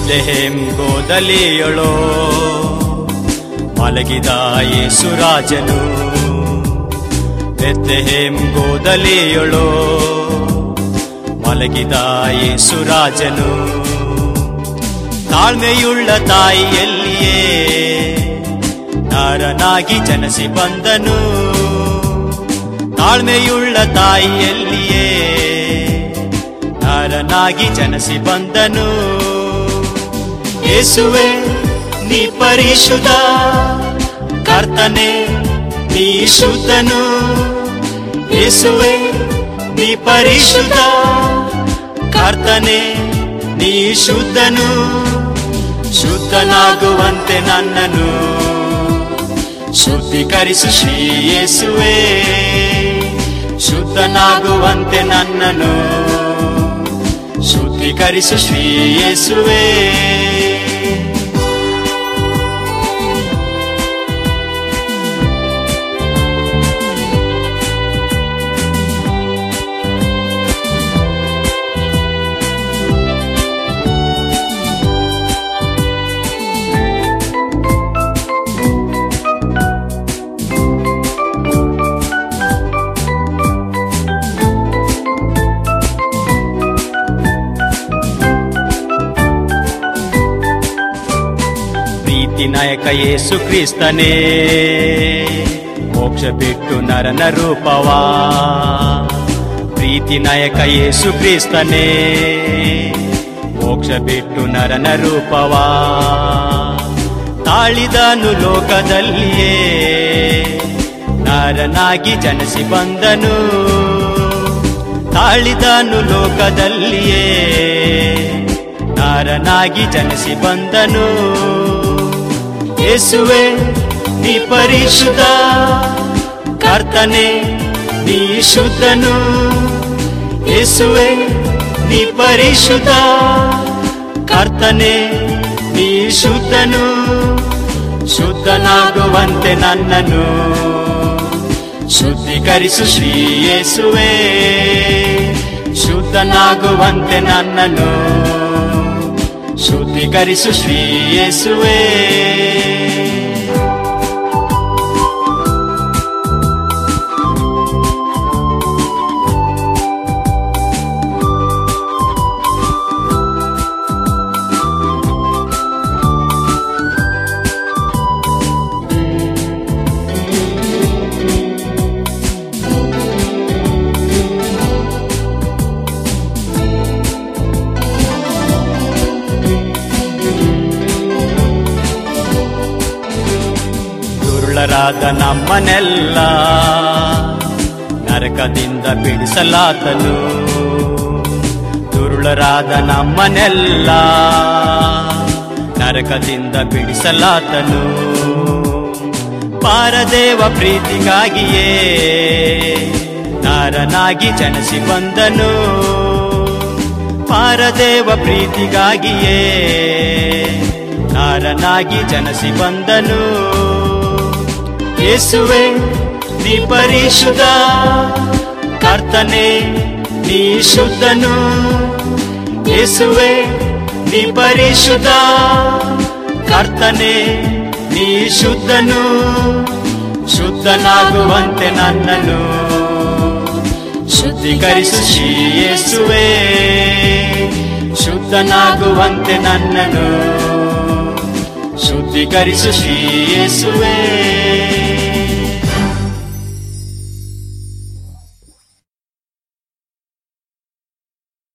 ಬೆತ್ಲೆಹೇಂ ಗೋದಲಿಯೊಳೋ ಮಲಗಿದ ಯೇಸುರಾಜನು ಬೆತ್ಲೆಹೇಂ ಗೋದಲಿಯೊಳೋ ಮಲಗಿದ ಯೇಸುರಾಜನು ತಾಳ್ಮೆಯುಳ್ಳ ತಾಯಿಯಲ್ಲಿಯೇ ನರನಾಗಿ ಜನಸಿ ಬಂದನು ತಾಳ್ಮೆಯುಳ್ಳ ತಾಯಿಯಲ್ಲಿಯೇ ನರನಾಗಿ ಜನಸಿ ಬಂದನು ಯೇಸುವೆ ನೀ ಪರಿಶುದ್ಧ ಕರ್ತನೆ ನೀ ಶುದ್ಧನು ಯೇಸುವೆ ನೀ ಪರಿಶುದ್ಧ ಕರ್ತನೆ ನೀ ಶುದ್ಧನು ಶುದ್ಧನಾಗುವಂತೆ ನನ್ನನು ಶುದ್ಧೀಕರಿಸು ಶ್ರೀ ಯೇಸುವೆ ಶುದ್ಧನಾಗುವಂತೆ ನನ್ನನು ಶುದ್ಧೀಕರಿಸು ಶ್ರೀ ಯೇಸುವೆ ಪ್ರೀತಿ ನಾಯಕ ಯೇಸು ಕ್ರಿಸ್ತನೇ ಮೋಕ್ಷ ಬಿಟ್ಟು ನರನ ರೂಪವಾ ಪ್ರೀತಿ ನಾಯಕ ಯೇಸು ಕ್ರಿಸ್ತನೇ ಮೋಕ್ಷ ಬಿಟ್ಟು ನರನ ರೂಪವಾ ತಾಳಿದನು ಲೋಕದಲ್ಲಿಯೇ ನರನಾಗಿ ಜನಸಿ ಬಂದನು ತಾಳಿದನು ಲೋಕದಲ್ಲಿಯೇ ನಾರನಾಗಿ ಜನಿಸಿ ಬಂದನು ಯೇಸುವೆ ನೀ ಪರಿಶುದ್ಧ ಕರ್ತನೆ ನೀ ಶುದ್ಧನು ಯೇಸುವೆ ನೀ ಪರಿಶುದ್ಧ ಕರ್ತನೆ ನೀ ಶುದ್ಧನು ಶುದ್ಧನಾಗುವಂತೆ ನನ್ನನು ಶುದ್ಧೀಕರಿಸು ಶ್ರೀ ಯೇಸುವೆ ಶುದ್ಧನಾಗುವಂತೆ ನನ್ನನು ಶುದ್ಧೀಕರಿಸು ಶ್ರೀ ಯೇಸುವೆ ದುರುಳರಾದ ನಮ್ಮನೆಲ್ಲ ನರಕದಿಂದ ಬಿಡಿಸಲಾತನು ದುರುಳರಾದ ನಮ್ಮನೆಲ್ಲ ನರಕದಿಂದ ಬಿಡಿಸಲಾತನು ಪಾರದೇವ ಪ್ರೀತಿಗಾಗಿಯೇ ನರನಾಗಿ ಜನಿಸಿ ಬಂದನು ಪಾರದೇವ ಪ್ರೀತಿಗಾಗಿಯೇ ನಾರನಾಗಿ ಜನಸಿ ಬಂದನು ಯೇಸುವೆ ನೀ ಪರಿಶುದ್ಧ ಕರ್ತನೆ ನೀ ಶುದ್ಧನು ಯೇಸುವೆ ನೀ ಪರಿಶುದ್ಧ ಕರ್ತನೆ ನೀ ಶುದ್ಧನು ಶುದ್ಧನಾಗುವಂತೆ ನನ್ನನು ಶುದ್ಧೀಕರಿಸು ಶ್ರೀ ಯೇಸುವೆ ಶುದ್ಧನಾಗುವಂತೆ ನನ್ನನು ಶುದ್ಧೀಕರಿಸು ಶ್ರೀ ಯೇಸುವೆ